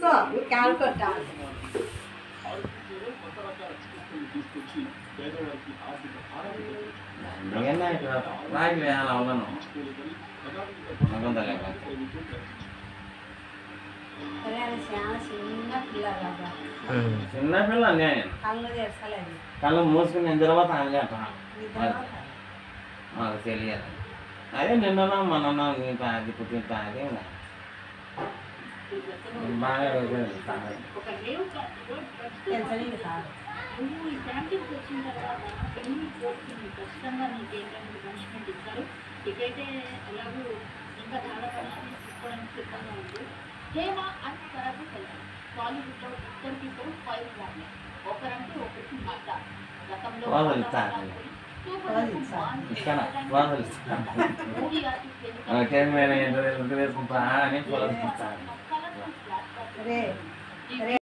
So క్యాల్కొట్టాలి అందుకన్నా ఇక్కడ రాగి వేయాలి అవును మగందలేక అరే అది చాలా చిన్న పిల్ల కదా చిన్న పిల్ల నేను కళ్ళు తెరసలేదు కళ్ళు మూసుకుని నేను తర్వాత అనలేక నిద్ర మాకు తెలియదు అదే నిన్న మొన్న తాగి పుట్టిన తాగి బాగా తాగి ఒక లేవు క్లాసులో తెరసలేదు కాదు నువ్వు ఈ ప్రాక్టీస్ వచ్చిన తర్వాత ఎన్ని కోర్సులు ఖచ్చితంగా నీకు ఏంటంటే పనిష్మెంట్ ఇస్తారు ఇకైతే ఎలాగో ఇంకా చాలా పనిష్మెంట్ తీసుకోవడానికి సిద్ధంగా ఉంది హేమ అండ్ తరపు కలిసి బాలీవుడ్లో ఇద్దరికి ఇద్దరు ఫైవ్ వాళ్ళు ఒకరంటే ఒకరికి మాట గతంలో వాళ్ళు ఇస్తారు. ఇక్కడ వాళ్ళు మూవీ ఆర్టిస్ట్ ఓకే నేను ఎంత వేసుకుంటా అని పొలం అరే అరే